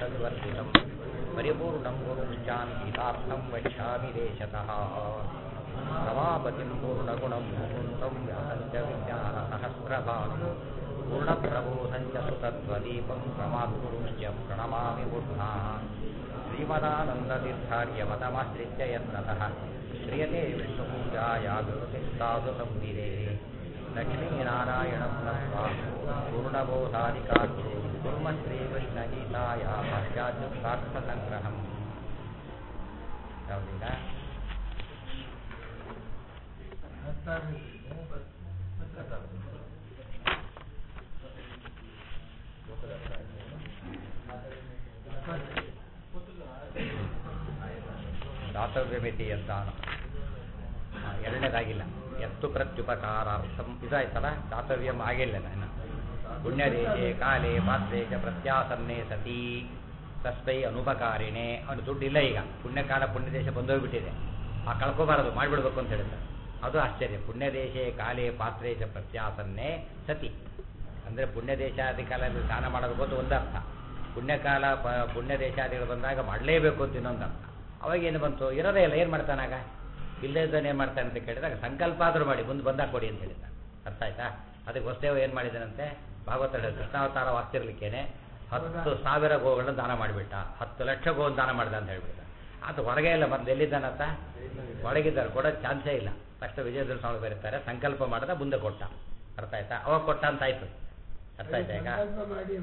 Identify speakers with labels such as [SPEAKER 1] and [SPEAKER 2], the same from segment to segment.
[SPEAKER 1] तद्वर्तितं परिपूर्णं गुरुश्चान् गीतार्थं वक्ष्यामि देशतः रमापतिं पूर्णगुणं मुकुन्दं व्यासञ्च विज्ञानसहस्रभानु पूर्णप्रबोधं च सुतत्वदीपं प्रमाद्गुरुश्च प्रणमामि बुद्धा श्रीमदानन्दतीर्थार्यमतमाश्रित्य यत्नतः श्रियते विष्णुपूजाया गुरुतिस्तासु संविदेः लक्ष्मीनारायणं नत्वा पूर्णबोधादिकार्ये कुर्म श्रीकृष्णगीताया भाष्याद्युक्तार्थसङ्ग्रहम् ಯಾವುದೀಗ ದಾತವ್ಯಮಿತಿ ಯದ್ದಾನ ಹಾ, ಎರಡನೇದಾಗಿಲ್ಲ ಎತ್ತು ಪ್ರತ್ಯುಪಕಾರಾರ್ಥಂ ಇದಾಯ್ತಲ್ಲ ದಾತವ್ಯಂ ಆಗಿಲ್ಲ ಇನ್ನು ಪುಣ್ಯದೇಶೆ ಕಾಲೇ ಪಾತ್ರೆ ಚ ಪ್ರತ್ಯಾಸನ್ನೇ ಸತಿ ತಸ್ಮೈ ಅನುಪಕಾರಿಣೆ ಅವನು ದುಡ್ಡು ಇಲ್ಲ ಈಗ ಪುಣ್ಯಕಾಲ ಪುಣ್ಯದೇಶ ಬಂದೋಗ್ಬಿಟ್ಟಿದೆ ಆ ಕಳ್ಕೊಬಾರದು ಮಾಡಿಬಿಡ್ಬೇಕು ಅಂತ ಹೇಳ್ತಾರೆ ಅದು ಆಶ್ಚರ್ಯ ಪುಣ್ಯದೇಶೆ ಕಾಲೇ ಪಾತ್ರೆ ಚ ಪ್ರತ್ಯಾಸನ್ನೇ ಸತಿ ಅಂದರೆ ಪುಣ್ಯದೇಶಾದಿ ಕಾಲದಲ್ಲಿ ಸ್ನಾನ ಮಾಡೋದು ಗೊತ್ತು ಒಂದರ್ಥ ಪುಣ್ಯಕಾಲ ಪ ಪುಣ್ಯದೇಶಾದಿಗಳು ಬಂದಾಗ ಮಾಡಲೇಬೇಕು ಅಂತ ಇನ್ನೊಂದು ಅರ್ಥ ಅವಾಗ ಏನು ಬಂತು ಇರೋದೇ ಇಲ್ಲ ಏನು ಮಾಡ್ತಾನಾಗ ಇಲ್ಲೇ ಇದ್ದಾನೆ ಏನು ಮಾಡ್ತಾನೆ ಅಂತ ಕೇಳಿದಾಗ ಸಂಕಲ್ಪ ಆದರೂ ಮಾಡಿ ಮುಂದೆ ಬಂದಾಗ ಕೊಡಿ ಅಂತ ಹೇಳಿದ ಅರ್ಥ ಆಯ್ತಾ ಅದಕ್ಕೆ ವಸುದೇವ ಏನು ಮಾಡಿದನಂತೆ ಭಾಗವತ ಹೇಳಿದ ಕೃಷ್ಣಾವತಾರ ಆಗ್ತಿರ್ಲಿಕ್ಕೇನೆ ಹತ್ತು ಸಾವಿರ ಗೋಗಳನ್ನ ದಾನ ಮಾಡಿಬಿಟ್ಟ ಹತ್ತು ಲಕ್ಷ ಗೋ ದಾನ ಮಾಡ್ದ ಅಂತ ಹೇಳ್ಬಿಟ್ಟ ಆತ ಹೊರಗೆ ಇಲ್ಲ ಬಂದು ಎಲ್ಲಿದ್ದಾನಂತ ಒಳಗಿದ್ದಾರೆ ಕೊಡೋ ಚಾನ್ಸೇ ಇಲ್ಲ ಫಸ್ಟ್ ವಿಜಯದ್ರ ಸ್ವಾಮಿ ಬರೀತಾರೆ ಸಂಕಲ್ಪ ಮಾಡದ ಮುಂದೆ ಕೊಟ್ಟ ಅರ್ಥ ಆಯ್ತಾ ಅವಾಗ ಕೊಟ್ಟ ಅಂತ ಆಯ್ತು ಅರ್ಥ ಆಯ್ತಾ ಈಗ
[SPEAKER 2] ಸಂಕಲ್ಪ ಮಾಡಿ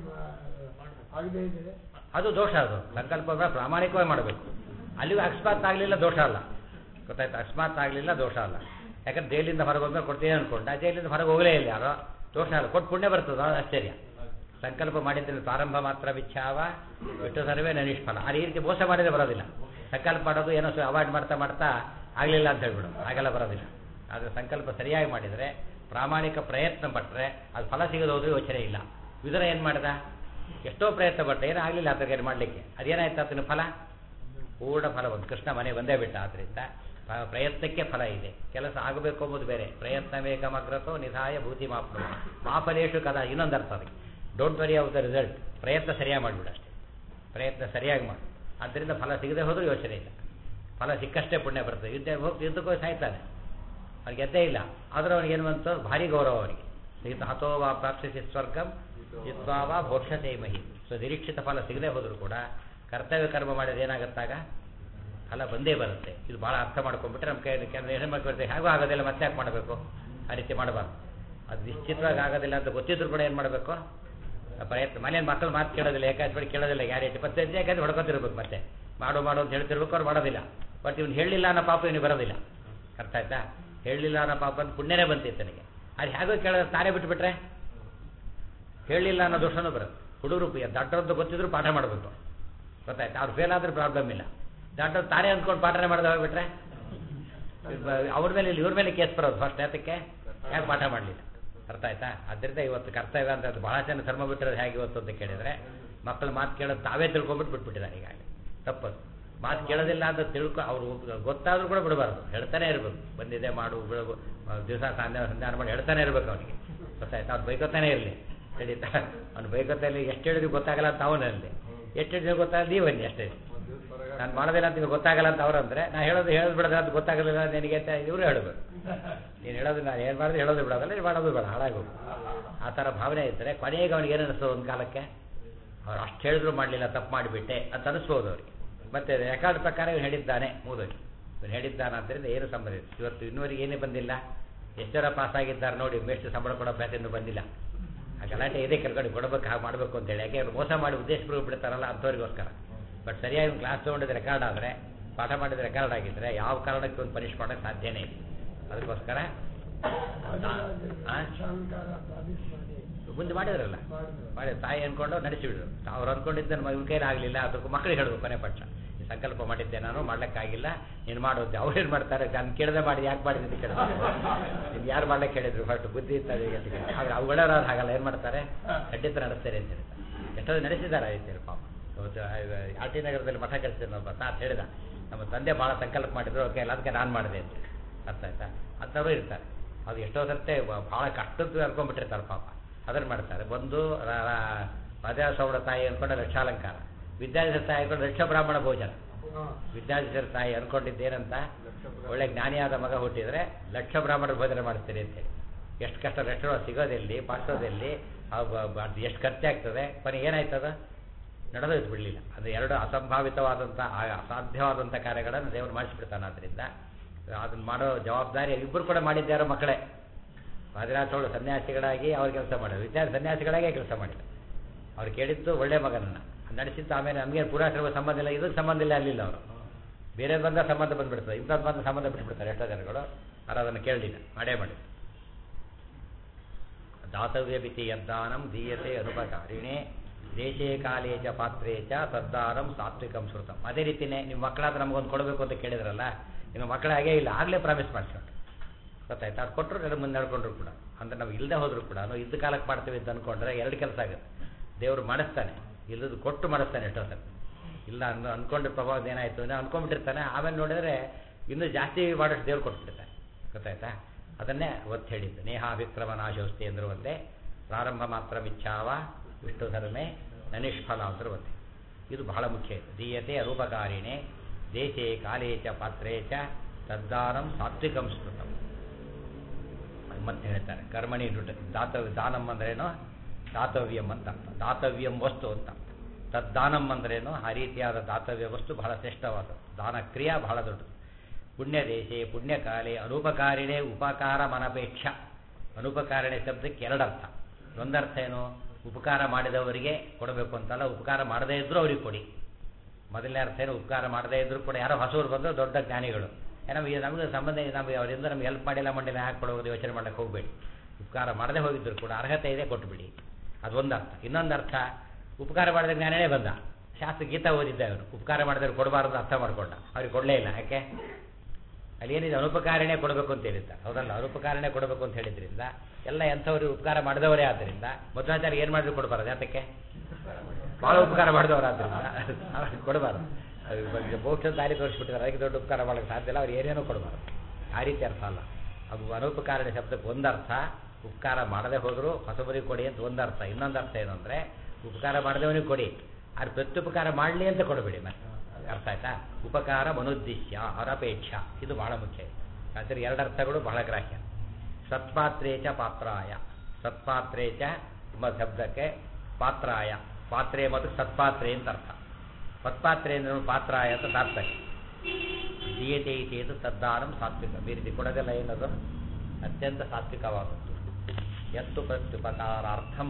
[SPEAKER 2] ಆಗದೇ ಇದ್ರೆ
[SPEAKER 1] ಅದು ದೋಷ ಅದು ಸಂಕಲ್ಪ ಮಾಡಿ ಪ್ರಾಮಾಣಿಕವಾಗಿ ಮಾಡಬೇಕು ಅಲ್ಲಿಗೂ ಅಕಸ್ಮಾತ್ ಆಗಲಿಲ್ಲ ದೋಷ ಅಲ್ಲ ಗೊತ್ತಾಯ್ತು ಅಕಸ್ಮಾತ್ ಆಗಲಿಲ್ಲ ದೋಷ ಅಲ್ಲ ಯಾಕಂದ್ರೆ ಜೈಲಿಂದ ಹೊರಗೆ ಹೋದ್ಮೇಲೆ ಕೊಡ್ತೀನಿ ಅನ್ಕೊಂಡ ಆ ಜೈಲಿಂದ ಹೊರಗೆ ಹೋಗಲೇ ಇಲ್ಲ ಯಾರೋ ದೋಷ ಅಲ್ಲ ಕೊಟ್ಟು ಪುಣ್ಯ ಬರ್ತದೆ ಅದು ಆಶ್ಚರ್ಯ ಸಂಕಲ್ಪ ಮಾಡಿದ್ರೆ ಪ್ರಾರಂಭ ಮಾತ್ರ ವಿಚ್ಛಾವ ಬಿಟ್ಟು ಸರ್ವೇ ನನಿಷ್ಫಲ ಆ ರೀತಿ ಮೋಸ ಮಾಡಿದ್ರೆ ಬರೋದಿಲ್ಲ ಸಂಕಲ್ಪ ಮಾಡೋದು ಏನೋ ಅವಾಯ್ಡ್ ಮಾಡ್ತಾ ಮಾಡ್ತಾ ಆಗಲಿಲ್ಲ ಅಂತ ಹೇಳ್ಬಿಡೋದು ಹಾಗೆಲ್ಲ ಬರೋದಿಲ್ಲ ಆದರೆ ಸಂಕಲ್ಪ ಸರಿಯಾಗಿ ಮಾಡಿದರೆ ಪ್ರಾಮಾಣಿಕ ಪ್ರಯತ್ನ ಪಟ್ಟರೆ ಅದು ಫಲ ಸಿಗದು ಹೋದ್ರೆ ಯೋಚನೆ ಇಲ್ಲ ವಿದುರ ಏನು ಮಾಡ್ದ ಎಷ್ಟೋ ಪ್ರಯತ್ನ ಪಟ್ಟ ಏನೂ ಆಗಲಿಲ್ಲ ಆತಗೆ ಮಾಡಲಿಕ್ಕೆ ಅದೇನಾಯ್ತು ಆತನ ಫಲ ಪೂರ್ಣ ಫಲ ಬಂತು ಕೃಷ್ಣ ಮನೆ ಬಂದೇ ಬಿಟ್ಟ ಆದ್ದರಿಂದ ಪ- ಪ್ರಯತ್ನಕ್ಕೆ ಫಲ ಇದೆ ಕೆಲಸ ಆಗಬೇಕು ಎಂಬುದು ಬೇರೆ ಪ್ರಯತ್ನವೇ ಕಮಗ್ರತೋ ನಿಧಾಯ ಭೂತಿ ಮಾಪನ ಮಾಫಲೇಶು ಕದ ಇನ್ನೊಂದು ಅರ್ಥ ಅದಕ್ಕೆ don't worry of the result ಪ್ರಯತ್ನ ಸರಿಯಾಗಿ ಮಾಡಿಬಿಡು ಅಷ್ಟೇ ಪ್ರಯತ್ನ ಸರಿಯಾಗಿ ಮಾಡು ಆದ್ದರಿಂದ ಫಲ ಸಿಗದೆ ಹೋದರೂ ಯೋಚನೆ ಇಲ್ಲ ಫಲ ಸಿಕ್ಕಷ್ಟೇ ಪುಣ್ಯ ಬರ್ತದೆ ಯುದ್ಧ ಹೋಗಿ ಯುದ್ಧಕ್ಕೆ ಹೋಗಿ ಸಾಯ್ತಾನೆ ಅವ್ನಿಗೆ ಗೆದ್ದೇ ಇಲ್ಲ ಆದರೂ ಅವನಿಗೆ ಏನು ಬಂತು ಭಾರಿ ಗೌರವ ಅವನಿಗೆ ಸಿಗಿತ ಹತೋವಾ ಪ್ರಾಪ್ಸಿಸಿ ಸ್ವರ್ಗಂ ಜಿತ್ವಾವಾ ಭೋಕ್ಷತೆ ಮಹಿ ಸೊ ನಿರೀಕ್ಷಿತ ಫಲ ಸಿಗದೆ ಹೋದರೂ ಕೂಡ ಕರ್ತವ್ಯ ಕರ್ಮ ಮಾಡಿದ್ರೆ ಏನಾಗುತ್ತಾಗ ಫಲ ಬಂದೇ ಬರುತ್ತೆ ಇದು ಭಾಳ ಅರ್ಥ ಮಾಡ್ಕೊಂಡ್ಬಿಟ್ರೆ ನಮ್ಮ ಕೈ ಕೆಲವು ಏನು ಮಾಡ್ಕೊಳ್ತೇವೆ ಹೇಗೂ ಆಗೋದಿಲ್ಲ ಮತ್ತೆ ಯಾಕೆ ಮಾಡಬೇಕು ಆ ರೀತಿ ಮಾಡಬಾರ್ದು ಅದು ನಿಶ್ಚಿತವಾಗಿ ಆಗೋದಿಲ್ಲ ಅಂತ ಗೊತ್ತಿದ್ರು ಕೂಡ ಏನು ಮಾಡಬೇಕು ಪ್ರಯತ್ನ ಮನೇಲಿ ಮಕ್ಕಳು ಮಾತು ಕೇಳೋದಿಲ್ಲ ಯಾಕಾದ್ರೆ ಬಳಿ ಕೇಳೋದಿಲ್ಲ ಗ್ಯಾರಂಟಿ ಮತ್ತೆ ಯಾಕಂದ್ರೆ ಹೊಡ್ಕೊತಿರ್ಬೇಕು ಮತ್ತೆ ಮಾಡು ಮಾಡು ಅಂತ ಹೇಳ್ತಿರ್ಬೇಕು ಅವ್ರು ಮಾಡೋದಿಲ್ಲ ಬಟ್ ಇವ್ನು ಹೇಳಿಲ್ಲ ಅನ್ನೋ ಪಾಪ ಇವನಿಗೆ ಬರೋದಿಲ್ಲ ಅರ್ಥ ಆಯ್ತಾ ಹೇಳಲಿಲ್ಲ ಅನ್ನೋ ಪಾಪ ಅಂತ ಪುಣ್ಯನೇ ಬಂತಿತ್ತು ನನಗೆ ಅದು ಹೇಗೋ ಕೇಳೋದು ತಾನೇ ಬಿಟ್ಬಿಟ್ರೆ ಹೇಳಲಿಲ್ಲ ಅನ್ನೋ ದೋಷನೂ ಬರುತ್ತೆ ಹುಡುಗರು ದೊಡ್ಡವ್ರದ್ದು ಗೊತ್ತಿದ್ರು ಪಾಠ ಮಾಡಬೇಕು ಗೊತ್ತಾಯ್ತು ಅವ್ರು ಫೇಲ್ ಆದ್ರೆ ಪ್ರಾಬ್ಲಮ್ ಇಲ್ಲ ದೊಡ್ಡವ್ರು ತಾನೇ ಅಂದ್ಕೊಂಡು ಪಾಠನೆ ಮಾಡೋದು ಹೋಗ್ಬಿಟ್ರೆ ಅವ್ರ ಮೇಲೆ ಇಲ್ಲಿ ಇವ್ರ ಮೇಲೆ ಕೇಸ್ ಬರೋದು ಫಸ್ಟ್ ಯಾತಕ್ಕೆ ಯಾಕೆ ಪಾಠ ಮಾಡಲಿಲ್ಲ ಅರ್ಥ ಆಯ್ತಾ ಅದರಿಂದ ಇವತ್ತು ಕರ್ತವ್ಯ ಅಂತ ಅದು ಭಾಳ ಜನ ಧರ್ಮ ಬಿಟ್ಟಿರೋದು ಹೇಗೆ ಇವತ್ತು ಅಂತ ಕೇಳಿದರೆ ಮಕ್ಕಳು ಮಾತು ಕೇಳೋದು ತಾವೇ ತಿಳ್ಕೊಂಬಿಟ್ಟು ಬಿಟ್ಬಿಟ್ಟಿದ್ದಾರೆ ಈಗಾಗಲೇ ತಪ್ಪದು ಮಾತು ಕೇಳೋದಿಲ್ಲ ಅಂತ ತಿಳ್ಕೊ ಅವರು ಗೊತ್ತಾದರೂ ಕೂಡ ಬಿಡಬಾರ್ದು ಹೇಳ್ತಾನೆ ಇರಬೇಕು ಬಂದಿದೆ ಮಾಡು ಬಿಡಬು ದಿವಸ ಸಂಧ್ಯ ಸಂಧಾನ ಮಾಡಿ ಹೇಳ್ತಾನೆ ಇರಬೇಕು ಅವನಿಗೆ ಗೊತ್ತಾಯ್ತಾ ಅವ್ನು ಬೈಕೋತಾನೆ ಇರಲಿ ಖಂಡಿತ ಅವ್ನು ಬೈಕೋತಲ್ಲಿ ಎಷ್ಟು ಹೇಳಿದ್ರು ಗೊತ್ತಾಗಲ್ಲ ಅಂತ ಅವನಲ್ಲಿ ಎಷ್ಟು ಹೇಳಿದ್ರು ಗೊತ್ತಾಗಲ್ಲ ನೀವನ್ನಿ ಅಷ್ಟೇ ನಾನು ಮಾಡೋದಿಲ್ಲ ಅಂತ ನಿಮ್ಗೆ ಗೊತ್ತಾಗಲ್ಲ ಅಂತ ಅವರಂದ್ರೆ ನಾ ಹೇಳೋದು ಹೇಳೋದು ಬಿಡೋದು ಅಂತ ಗೊತ್ತಾಗಲಿಲ್ಲ ನಿನಗೆ ಅಂತ ಇವರು ಹೇಳಬೇಕು ನೀನು ಹೇಳೋದು ನಾನು ಏನು ಮಾಡಿದ್ರೆ ಹೇಳೋದು ಬಿಡೋದಲ್ಲ ನೀನು ಮಾಡೋದು ಬೇಡ ಹಾಳಾಗೋದು ಆ ಥರ ಭಾವನೆ ಇದ್ದರೆ ಕೊನೆಗೆ ಅವನಿಗೆ ಏನು ಅನಿಸ್ತದೆ ಒಂದು ಕಾಲಕ್ಕೆ ಅವ್ರು ಅಷ್ಟು ಹೇಳಿದ್ರು ಮಾಡಲಿಲ್ಲ ತಪ್ಪು ಮಾಡಿಬಿಟ್ಟೆ ಅಂತ ಅನಿಸ್ಬೋದು ಅವ್ರಿಗೆ ಮತ್ತೆ ರೆಕಾರ್ಡ್ ಪ್ರಕಾರ ಇವನು ಹೇಳಿದ್ದಾನೆ ಮೂದೋಗಿ ಇವನು ಹೇಳಿದ್ದಾನೆ ಆದ್ದರಿಂದ ಏನು ಸಂಬಂಧ ಇಲ್ಲ. ಇವತ್ತು ಇನ್ನೂವರೆಗೆ ಏನೇ ಬಂದಿಲ್ಲ ಎಷ್ಟು ಜನ ಪಾಸ್ ಆಗಿದ್ದಾರೆ ನೋಡಿ ಮೇಷ್ಟು ಸಂಬಳ ಕೊಡೋ ಪ್ರಯತ್ನ ಇನ್ನೂ ಬಂದಿಲ್ಲ ಆ ಗಲಾಟೆ ಇದೆ ಕೆಳಗಡೆ ಕೊಡಬೇಕು ಹಾಗೆ ಮಾಡಬೇಕು ಅಂತೇಳಿ ಯಾಕೆ ಅವ್ರು ಮೋಸ ಮಾಡಿ ಉದ್ದೇಶಪೂರ್ವಕ ಬಿಡ್ತಾರಲ್ಲ ಅಂಥವ್ರಿಗೋಸ್ಕರ ಬಟ್ ಸರಿಯಾಗಿ ಕ್ಲಾಸ್ ತೊಗೊಂಡಿದ್ದು ರೆಕಾರ್ಡ್ ಆದರೆ ಪಾಠ ಮಾಡಿದ ರೆಕಾರ್ಡ್ ಆಗಿದ್ದರೆ ಯಾವ ಕಾರಣಕ್ಕೆ ಒಂದು ಪನಿಷ್ ಮಾಡೋಕ್ಕೆ ಸಾಧ್ಯನೇ ಇಲ್ಲ ಅದಕ್ಕೋಸ್ಕರ ಆ?
[SPEAKER 2] ಶಾಂಕಾರ ಪ್ರಾಮಿಸ್ ಮಾಡಿ
[SPEAKER 1] ಮುಂದೆ ಮಾಡಿದ್ರಲ್ಲ
[SPEAKER 2] ಮಾಡಿದ್ರು.
[SPEAKER 1] ಮಾಡಿ ತಾಯಿ ಅನ್ಕೊಂಡು ನಡೆಸಿಬಿಡ್ರು ಅವ್ರು ಅನ್ಕೊಂಡಿದ್ದ ಇವ್ನ ಕೈಲಿ ಆಗಲಿಲ್ಲ ಅದಕ್ಕೂ ಮಕ್ಕಳಿಗೆ ಹೇಳೋದು ಕೊನೆ ಪಕ್ಷ ಈ ಸಂಕಲ್ಪ ಮಾಡಿದ್ದೆ ನಾನು ಮಾಡ್ಲಿಕ್ಕಾಗಿಲ್ಲ ನೀನು ಮಾಡೋದು ಅವ್ರು ಏನು ಮಾಡ್ತಾರೆ ನಾನು ಕೇಳದೆ ಮಾಡಿ ಯಾಕೆ ಮಾಡಿದ್ದೆ ಅಂತ ಕೇಳಿದ್ರು ನಿಮ್ಗೆ ಯಾರು ಮಾಡ್ಲಿಕ್ಕೆ ಹೇಳಿದ್ರು ಫಸ್ಟ್ ಬುದ್ಧಿ ಇರ್ತದೆ ಅಂತ ಕೇಳಿ ಆದ್ರೆ ಅವುಗಳವ್ರು ಹಾಗಲ್ಲ ಏನು ಮಾಡ್ತಾರೆ ಖಂಡಿತ ನಡೆಸ್ತಾರೆ ಅಂತ ಹೇಳ್ತಾರೆ ಎಷ್ಟೋ ನಡೆಸಿದ್ದಾರೆ ಆಯ್ತು ಪಾಪ ಇವತ್ತು ಆರ್ ಟಿ ನಗರದಲ್ಲಿ ಮಠ ಕಳಿಸಿದ್ರು ಒಬ್ಬ ತಾತ ಹೇಳಿದ ನಮ್ಮ ತಂದೆ ಭಾಳ ಸಂಕಲ್ಪ ಮಾಡಿದ್ರು ಓಕೆ ಅದಕ್ಕೆ ನಾನು ಮಾಡಿದೆ ಅಂತ ಅರ್ಥ ಆಯ್ತಾ ಅಂಥವ್ರು ಇರ್ತಾರೆ ಅದು ಎಷ್ಟೋ ಸರ್ತೆ ಭಾಳ ಕಷ್ಟದ್ದು ಹರ್ಕೊಂಡ್ಬಿಟ್ಟಿರ್ತಾರೆ ಪಾಪ ಅದನ್ನು ಮಾಡ್ತಾರೆ ಬಂದು ರ- ರ- ರಾಜಾ ಸೌಡ ತಾಯಿ ಅಂದ್ಕೊಂಡೆ ಲಕ್ಷಾಲಂಕಾರ ವಿದ್ಯಾಧರ ತಾಯಿ ಕೂಡ ಲಕ್ಷ ಬ್ರಾಹ್ಮಣ ಭೋಜನ
[SPEAKER 2] ಹಾಂ
[SPEAKER 1] ವಿದ್ಯಾಧರ ತಾಯಿ ಅನ್ಕೊಂಡಿದ್ದೇನಂತ ಒಳ್ಳೆ ಜ್ಞಾನಿಯಾದ ಮಗ ಹುಟ್ಟಿದ್ರೆ ಲಕ್ಷ ಬ್ರಾಹ್ಮಣರು ಭೋಜನ ಮಾಡಿಸ್ತೀರಿ ಅಂತೇಳಿ ಎಷ್ಟು ಕಷ್ಟ ರೆಸ್ಟೋರೆಂಟ್ ಸಿಗೋದೆಲ್ಲಿ ಪಾರ್ಸೋದೆಲ್ಲಿ ಎಷ್ಟು ಖರ್ಚಾಗ್ತದೆ ಕೊನೆ ಏನಾಯ್ತದ ನಡೆದೋಯ್ತು ಬಿಡಲಿಲ್ಲ ಅದು ಎರಡು ಅಸಂಭಾವಿತವಾದಂಥ ಆ- ಅಸಾಧ್ಯವಾದಂಥ ಕಾರ್ಯಗಳನ್ನು ದೇವರು ಮಾಡಿಸ್ಬಿಡ್ತಾನೆ ಆದ್ದರಿಂದ ಅದನ್ನು ಮಾಡೋ ಜವಾಬ್ದಾರಿ ಇಬ್ಬರು ಕೂಡ ಮಾಡಿದ್ದಾರೋ ಮಕ್ಕಳೇ ಬಾದಿರಾಥೋಳು ಸನ್ಯಾಸಿಗಳಾಗಿ ಅವ್ರ ಕೆಲಸ ಮಾಡೋದು ವಿದ್ಯಾರ್ಥಿ ಸನ್ಯಾಸಿಗಳಾಗೇ ಕೆಲಸ ಮಾಡಿದ್ರು ಅವ್ರು ಕೇಳಿದ್ದು ಒಳ್ಳೆ ಮಗನನ್ನು ನಡೆಸಿದ್ದು ಆಮೇಲೆ ನಮಗೆ ಪುರಾಶ್ರಮ ಸಂಬಂಧ ಇಲ್ಲ ಇದಕ್ಕೆ ಸಂಬಂಧ ಇಲ್ಲ ಅಲ್ಲಿಲ್ಲ ಅವರು ಬೇರೆ ಬಂದ ಸಂಬಂಧ ಬಂದ್ಬಿಡ್ತದೆ ಇಂಥದ್ದು ಬಂದ ಸಂಬಂಧ ಬಿಟ್ಬಿಡ್ತಾರೆ ಎಷ್ಟೋ ಜನಗಳು ಅವ್ರು ಅದನ್ನು ಕೇಳಲಿಲ್ಲ ಮಾಡೇ ಮಾಡಿ ದಾತವ್ಯ ಬಿತಿ ಯದ್ದಾನಂ ದೀಯತೆ ಅನುಪಕಾರಿಣೆ ದೇಶೇ ಕಾಲೇ ಚ ಪಾತ್ರೇ ಚ ತದ್ದಾನಂ ಸಾತ್ವಿಕಂ ಶ್ರುತಂ ಅದೇ ರೀತಿನೇ ನಿಮ್ಮ ಮಕ್ಕಳಾದ್ರೆ ನಮಗೊಂದು ಕೊಡಬೇಕು ಅಂತ ಕೇಳಿದ್ರಲ್ಲ ನಿಮ್ಮ ಮಕ್ಕಳ ಹಾಗೇ ಇಲ್ಲ ಆಗಲೇ ಪ್ರಾಮಿಸ್ ಮಾಡಿಸ್ಕೊಂಡು ಗೊತ್ತಾಯ್ತಾ ಅದು ಕೊಟ್ಟರು ಎರಡು ಮುಂದೆ ನಡ್ಕೊಂಡ್ರು ಕೂಡ ಅಂದ್ರೆ ನಾವು ಇಲ್ಲದೆ ಹೋದ್ರು ಕೂಡ ನಾವು ಇದ್ದ ಕಾಲಕ್ಕೆ ಮಾಡ್ತೀವಿ ಅಂತ ಅಂದ್ಕೊಂಡ್ರೆ ಎರಡು ಕೆಲಸ ಆಗುತ್ತೆ ದೇವರು ಮಾಡಿಸ್ತಾನೆ ಇಲ್ಲದು ಕೊಟ್ಟು ಮಾಡಿಸ್ತಾನೆ ಎಷ್ಟೋ ಸಲ ಇಲ್ಲ ಅನ್ ಅಂದ್ಕೊಂಡ ಪ್ರಭಾವ ಏನಾಯಿತು ಅಂದ್ರೆ ಅನ್ಕೊಂಡ್ಬಿಟ್ಟಿರ್ತಾನೆ ಆಮೇಲೆ ನೋಡಿದ್ರೆ ಇನ್ನೂ ಜಾಸ್ತಿ ಮಾಡೋಷ್ಟು ದೇವ್ರು ಕೊಟ್ಬಿಡ್ತಾನೆ ಗೊತ್ತಾಯ್ತಾ ಅದನ್ನೇ ಒತ್ತು ಹೇಳಿದ್ದು ನೇಹಾಭಿಕ್ರಮ ನಾಶೋಸ್ತಿ ಅಂದ್ರು ಒಂದೇ ಪ್ರಾರಂಭ ಮಾತ್ರ ಮಿಚ್ಛಾವ ವಿಷ್ಣು ಧರ್ಮೇ ನನಿಷ್ಫಲ ಅಂದ್ರು ಒಂದೇ ಇದು ಬಹಳ ಮುಖ್ಯ ಇದು ದೀಯತೆ ಅರೂಪಕಾರಿಣೆ ದೇಶೇ ಕಾಲೇ ಚ ಪಾತ್ರೇ ಚ ತದ್ದಾನಂ ಸಾತ್ವಿಕಂ ಸ್ಮೃತಂ ಮತ್ತೆ ಹೇಳ್ತಾರೆ ಕರ್ಮಣಿ ನುಟ ದಾತವ್ಯ ದಾನಂ ಅಂದ್ರೇನು ದಾತವ್ಯಂ ಅಂತ ಅರ್ಥ ದಾತವ್ಯಂ ವಸ್ತು ಅಂತ ಅರ್ಥ ತದ್ದಾನಂ ಅಂದ್ರೇನು ಆ ರೀತಿಯಾದ ದಾತವ್ಯ ವಸ್ತು ಬಹಳ ಶ್ರೇಷ್ಠವಾದದ್ದು ದಾನ ಕ್ರಿಯಾ ಬಹಳ ದೊಡ್ಡದು ಪುಣ್ಯ ದೇಶೆ ಪುಣ್ಯಕಾಲೆ ಅನುಪಕಾರಿಣೆ ಉಪಕಾರ ಮನಪೇಕ್ಷ ಅನುಪಕಾರಿಣೆ ಶಬ್ದಕ್ಕೆ ಎರಡರ್ಥ ಒಂದರ್ಥ ಏನು ಉಪಕಾರ ಮಾಡಿದವರಿಗೆ ಕೊಡಬೇಕು ಅಂತಲ್ಲ ಉಪಕಾರ ಮಾಡದೇ ಇದ್ರೂ ಅವ್ರಿಗೆ ಕೊಡಿ ಮೊದಲನೇ ಅರ್ಥ ಏನು ಉಪಕಾರ ಮಾಡದೇ ಇದ್ರೂ ಕೂಡ ಯಾರೋ ಹೊಸವರು ಬಂದರೂ ದೊಡ್ಡ ಜ್ಞಾನಿಗಳು ನಮಗೆ ನಮಗೆ ಸಂಬಂಧ ನಮಗೆ ಅವರಿಂದ ನಮ್ಗೆ ಹೆಲ್ಪ್ ಮಾಡಿಲ್ಲ ಮಂಡಿಲ್ಲ ಹಾಕಿ ಕೊಡೋದು ಯೋಚನೆ ಮಾಡಕ್ಕೆ ಹೋಗಬೇಡಿ ಉಪಕಾರ ಮಾಡದೆ ಹೋಗಿದ್ರು ಕೂಡ ಅರ್ಹತೆ ಇದೆ ಕೊಟ್ಟುಬಿಡಿ ಅದೊಂದು ಅರ್ಥ ಇನ್ನೊಂದು ಅರ್ಥ ಉಪಕಾರ ಮಾಡಿದ ಜ್ಞಾನನೇ ಬಂದ ಶಾಸ್ತ್ರ ಗೀತಾ ಓದಿದ್ದ ಅವನು ಉಪಕಾರ ಮಾಡಿದ್ರೆ ಕೊಡಬಾರ್ದು ಅರ್ಥ ಮಾಡ್ಕೊಂಡ ಅವ್ರಿಗೆ ಕೊಡಲೇ ಇಲ್ಲ ಯಾಕೆ ಅಲ್ಲಿ ಏನಿದೆ ಅನುಪಕಾರಣೆ ಕೊಡಬೇಕು ಅಂತ ಹೇಳಿದ್ದ ಹೌದಲ್ಲ ಅನುಪಕಾರಣೆ ಕೊಡಬೇಕು ಅಂತ ಹೇಳಿದ್ರಿಂದ ಎಲ್ಲ ಎಂಥವ್ರು ಉಪಕಾರ ಮಾಡಿದವರೇ ಆದ್ದರಿಂದ ಮಧ್ವಾಚಾರ್ಯ ಏನು ಮಾಡಿದ್ರು ಕೊಡಬಾರ್ದು ಯಾತಕ್ಕೆ ಭಾಳ ಉಪಕಾರ ಮಾಡಿದವರಾದ್ರಿಂದ ಅವ್ರಿಗೆ ಕೊಡಬಾರ್ದು ಅದು ಮೋಕ್ಷ ದಾರಿ ತೋರಿಸ್ಬಿಟ್ಟಿದ್ದಾರೆ ಅದಕ್ಕೆ ದೊಡ್ಡ ಉಪಕಾರ ಮಾಡೋಕ್ಕೆ ಸಾಧ್ಯ ಇಲ್ಲ ಅವ್ರು ಏನೇನೂ ಕೊಡಬಾರ್ದು ಆ ರೀತಿ ಅರ್ಥ ಅಲ್ಲ ಅದು ಅನುಪಕಾರಣ ಶಬ್ದಕ್ಕೆ ಒಂದರ್ಥ ಉಪಕಾರ ಮಾಡದೆ ಹೋದರೂ ಹೊಸಬರಿಗೆ ಕೊಡಿ ಅಂತ ಒಂದರ್ಥ ಇನ್ನೊಂದು ಅರ್ಥ ಏನು ಅಂದರೆ ಉಪಕಾರ ಮಾಡಿದವನಿಗೆ ಕೊಡಿ ಅದು ಪ್ರತ್ಯುಪಕಾರ ಮಾಡಲಿ ಅಂತ ಕೊಡಬೇಡಿ ಮತ್ತೆ ಅರ್ಥ ಆಯ್ತಾ ಉಪಕಾರ ಮನುದ್ದೇಶ್ಯ ಅರಪೇಕ್ಷ ಇದು ಬಹಳ ಮುಖ್ಯ ಅದರ ಎರಡು ಅರ್ಥಗಳು ಬಹಳ ಗ್ರಾಹ್ಯ ಸತ್ಪಾತ್ರೇ ಚ ಪಾತ್ರಾಯ ಸತ್ಪಾತ್ರೇ ಚ ಎಂಬ ಶಬ್ದಕ್ಕೆ ಪಾತ್ರಾಯ ಪಾತ್ರೆ ಮತ್ತು ಸತ್ಪಾತ್ರೆ ಅಂತ ಅರ್ಥ ಸತ್ಪಾತ್ರೆ ಅಂದ್ರೆ ಪಾತ್ರಾಯ ಅಂತ ತಾತ್ಪರ್ಯ ದೀಯತೆ ಇತಿ ಇದು ತದ್ದಾನಂ ಸಾತ್ವಿಕ ಈ ರೀತಿ ಕೊಡೋದೆಲ್ಲ ಏನದು ಅತ್ಯಂತ ಸಾತ್ವಿಕವಾದದ್ದು ಎತ್ತು ಪ್ರತ್ಯುಪಕಾರಾರ್ಥಂ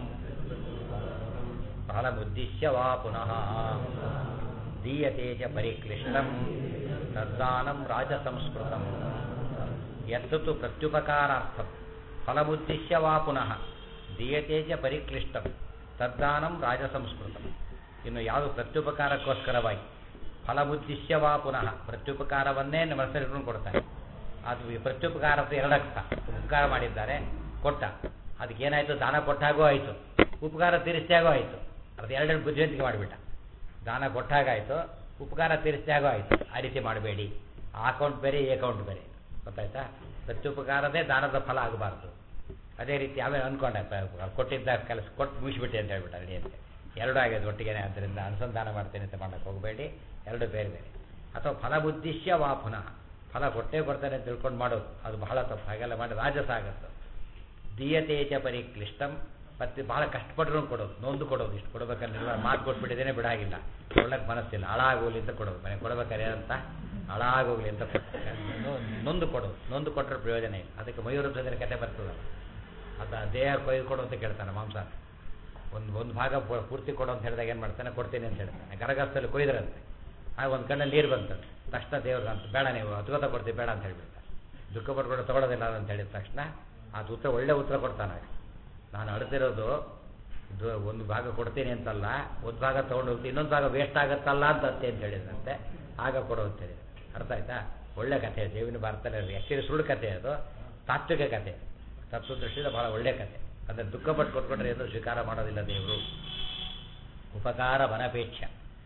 [SPEAKER 1] ಫಲಮುದ್ದೇಶ್ಯ ವಾ ಪುನಃ ದೀಯತೆ ಚ ಪರಿಕ್ಲಿಷ್ಟಂ ತದ್ದಾನಂ ರಾಜಸಂಸ್ಕೃತಂ ಯತ್ತು ಪ್ರತ್ಯುಪಕಾರಾರ್ಥಂ ಫಲಮುದ್ದೇಶ್ಯ ವಾ ಪುನಃ ದೀಯತೆ ಚ ಪರಿಕ್ಲಿಷ್ಟಂ ತದ್ದಾನಂ ರಾಜಸಂಸ್ಕೃತಂ ಇನ್ನು ಯಾವುದು ಪ್ರತ್ಯುಪಕಾರಕ್ಕೋಸ್ಕರವಾಗಿ ಫಲಮುದ್ದೇಶ್ಯ ವಾ ಪುನಃ ಪ್ರತ್ಯುಪಕಾರವನ್ನೇ ಮನಸ್ಸಲ್ಲಿಟ್ಕೊಂಡು ಕೊಡ್ತಾನೆ ಅದು ಈ ಪ್ರತ್ಯುಪಕಾರದ ಎರಡರ್ಥ ಉಪಕಾರ ಮಾಡಿದ್ದಾರೆ ಕೊಟ್ಟ ಅದಕ್ಕೇನಾಯಿತು ದಾನ ಕೊಟ್ಟಾಗೂ ಆಯಿತು ಉಪಕಾರ ತೀರಿಸಿದಾಗೂ ಆಯಿತು ಅದು ಎರಡೆರಡು ಬುದ್ಧಿವಂತಿಕೆ ಮಾಡಿಬಿಟ್ಟ ದಾನ ಕೊಟ್ಟಾಗಾಯಿತು ಉಪಕಾರ ತೀರಿಸಿದಾಗೂ ಆಯಿತು ಆ ರೀತಿ ಮಾಡಬೇಡಿ ಆ ಅಕೌಂಟ್ ಬೇರೆ ಈ ಅಕೌಂಟ್ ಬೇರೆ ಗೊತ್ತಾಯ್ತಾ ಪ್ರತ್ಯುಪಕಾರದೇ ದಾನದ ಫಲ ಆಗಬಾರ್ದು ಅದೇ ರೀತಿ ಆಮೇಲೆ ಅನ್ಕೊಂಡೆ ಪ- ಕೊಟ್ಟಿದ್ದ ಕೆಲಸ ಕೊಟ್ಟು ಮುಗಿಸ್ಬಿಟ್ಟೆ ಅಂತ ಹೇಳ್ಬಿಟ್ಟ ಅಡಿ ಅಂತ ಎರಡು ಆಗಿದೆ ಒಟ್ಟಿಗೆ ಆದ್ದರಿಂದ ಅನುಸಂಧಾನ ಮಾಡ್ತೇನೆ ಅಂತ ಮಾಡಕ್ಕೆ ಹೋಗಬೇಡಿ ಎರಡು ಬೇರೆ ಬೇರೆ ಅಥವಾ ಫಲ ಬುದ್ಧಿಶ್ಯ ವಾ ಪುನಃ ಫಲ ಕೊಟ್ಟೇ ಬರ್ತಾನೆ ಅಂತ ತಿಳ್ಕೊಂಡು ಮಾಡೋದು ಅದು ಬಹಳ ತಪ್ಪು ಹಾಗೆಲ್ಲ ಮಾಡಿ ರಾಜಸ ಆಗುತ್ತೆ ದೀಯತೆ ಚ ಪರಿಕ್ಲಿಷ್ಟಂ ಮತ್ತೆ ಬಹಳ ಕಷ್ಟಪಟ್ಟರು ಕೊಡೋದು ನೊಂದು ಕೊಡೋದು ಇಷ್ಟು ಕೊಡ್ಬೇಕಂದ್ರೆ ಮಾತು ಕೊಟ್ಬಿಟ್ಟಿದ್ದೇನೆ ಬಿಡಾಗಿಲ್ಲ ಕೊಡ್ಲಕ್ಕೆ ಮನಸ್ಸಿಲ್ಲ ಹಾಳಾಗೋಗ್ಲಿ ಅಂತ ಕೊಡೋದು ಮನೆ ಕೊಡ್ಬೇಕಾರೆ ಅಂತ ಹಾಳಾಗೋಗ್ಲಿ ಅಂತ ಕೊಡ್ತಾರೆ. ನೊ- ನೊಂದು ಕೊಡೋದು ನೊಂದು ಕೊಟ್ಟರೆ ಪ್ರಯೋಜನ ಇಲ್ಲ ಅದಕ್ಕೆ ಮಯೂರಧ್ವಜನ ಕತೆ ಬರ್ತದಲ್ಲ ಅದು ದೇಹ ಕೊಯ್ದು ಕೊಡು ಅಂತ ಕೇಳ್ತಾನೆ ಮಾಂಸ ಒಂದು ಒಂದು ಭಾಗ ಪೂ- ಪೂರ್ತಿ ಕೊಡು ಅಂತ ಹೇಳಿದಾಗ ಏನು ಮಾಡ್ತಾನೆ ಕೊಡ್ತೀನಿ ಅಂತ ಹೇಳ್ತಾನೆ ಗರಗಸ್ತಲ್ಲಿ ಕೊಯ್ದ್ರಂತೆ ಆಗ ಒಂದು ಕಣ್ಣಲ್ಲಿ ನೀರು ಬಂತು ತಕ್ಷಣ ದೇವ್ರು ಅಂತ ಬೇಡ ನೀವು ಅದ್ಭುತ ಕೊಡ್ತೀವಿ ಬೇಡ ಅಂತ ಹೇಳ್ಬಿಡ್ತಾರೆ ದುಃಖ ಪಡ್ಕೊಂಡು ತಗೊಳ್ಳೋದಿಲ್ಲ ಅಂತ ಹೇಳಿದ ತಕ್ಷಣ ಅದು ಉತ್ತರ ಒಳ್ಳೆ ಉತ್ತರ ಕೊಡ್ತಾನೆ ಆಗ. ನಾನು ಅಡ್ತಿರೋದು ಇದು ಒಂದು ಭಾಗ ಕೊಡ್ತೀನಿ ಅಂತಲ್ಲ ಒಂದು ಭಾಗ ತೊಗೊಂಡು ಹೋಗ್ತೀನಿ ಇನ್ನೊಂದು ಭಾಗ ವೇಸ್ಟ್ ಆಗುತ್ತಲ್ಲ ಅಂತ ಅತ್ತೆ ಅಂತ ಹೇಳಿದ್ರಂತೆ ಆಗ ಕೊಡು ಅಂತ ಹೇಳಿದ್ರು ಅರ್ಥ ಆಯ್ತಾ ಒಳ್ಳೆ ಕಥೆ ದೇವಿನ ಭಾರತದಲ್ಲಿ ಆ್ಯಕ್ಚುಲಿ ಸುಳ್ಳು ಕಥೆ ಅದು ತಾತ್ವಿಕ ಕಥೆ ತತ್ವದೃಷ್ಟಿಯಿಂದ ಬಹಳ ಒಳ್ಳೆ ಕಥೆ ಅಂದರೆ ದುಃಖ ಪಟ್ಟು ಕೊಟ್ಕೊಂಡ್ರೆ ಏನು ಸ್ವೀಕಾರ ಮಾಡೋದಿಲ್ಲ ದೇವರು ಉಪಕಾರ ವನಪೇಕ್ಷ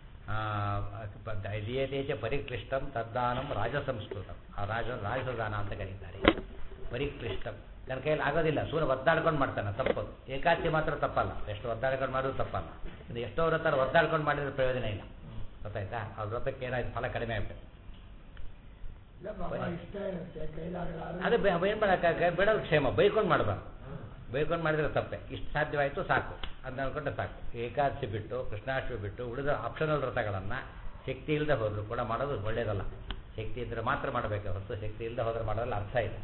[SPEAKER 1] ದೀಯತೆ ಚ ಪರಿಕ್ಲಿಷ್ಟಂ ತದ್ದಾನಂ ರಾಜಸಂಸ್ಕೃತಂ ಆ ರಾಜ ರಾಜಸದಾನ ಅಂತ ಕರೀತಾರೆ ಪರಿಕ್ಲಿಷ್ಟಂ ನನ್ನ ಕೈಯಲ್ಲಿ ಆಗೋದಿಲ್ಲ ಸೂರ್ಯ ಒದ್ದಾಡ್ಕೊಂಡು ಮಾಡ್ತಾನೆ ತಪ್ಪದು ಏಕಾಚಿ ಮಾತ್ರ ತಪ್ಪಲ್ಲ ಎಷ್ಟು ಒದ್ದಾಡ್ಕೊಂಡು ಮಾಡೋದು ತಪ್ಪಲ್ಲ ಇದು ಎಷ್ಟೋ ವ್ರತ ಒದ್ದಾಡ್ಕೊಂಡು ಮಾಡಿದ್ರೆ ಪ್ರಯೋಜನ ಇಲ್ಲ ಗೊತ್ತಾಯ್ತಾ ಆ ವ್ರತಕ್ಕೆ ಏನಾಯ್ತು ಫಲ ಕಡಿಮೆ ಆಗ್ಬಿಟ್ಟು
[SPEAKER 2] ಇಲ್ಲ ಬಾಬಾ ಇಷ್ಟ ಇರುತ್ತೆ ಕೈಲಾಗಲ್ಲ
[SPEAKER 1] ಅದೇ ಬೆ- ಏನು ಮಾಡೋಕ್ಕಾಗ ಬಿಡೋದು ಕ್ಷೇಮ ಬೈಕೊಂಡು ಮಾಡಬಾರ್ದು ಬೈಕೊಂಡು ಮಾಡಿದ್ರೆ ತಪ್ಪೆ ಇಷ್ಟು ಸಾಧ್ಯವಾಯಿತು ಸಾಕು ಅಂತ ಅನ್ಕೊಂಡ್ರೆ ಸಾಕು ಏಕಾದಶಿ ಬಿಟ್ಟು ಕೃಷ್ಣಾಷ್ಟಮಿ ಬಿಟ್ಟು ಉಳಿದ ಆಪ್ಷನಲ್ ವ್ರತಗಳನ್ನು ಶಕ್ತಿ ಇಲ್ಲದೆ ಹೋದರೂ ಕೂಡ ಮಾಡೋದು ಒಳ್ಳೆಯದಲ್ಲ ಶಕ್ತಿ ಇದ್ದರೆ ಮಾತ್ರ ಮಾಡಬೇಕು ಹೊರತು ಶಕ್ತಿ ಇಲ್ಲದೆ ಹೋದರೆ ಮಾಡೋದ್ರಲ್ಲಿ ಅರ್ಥ ಇದೆ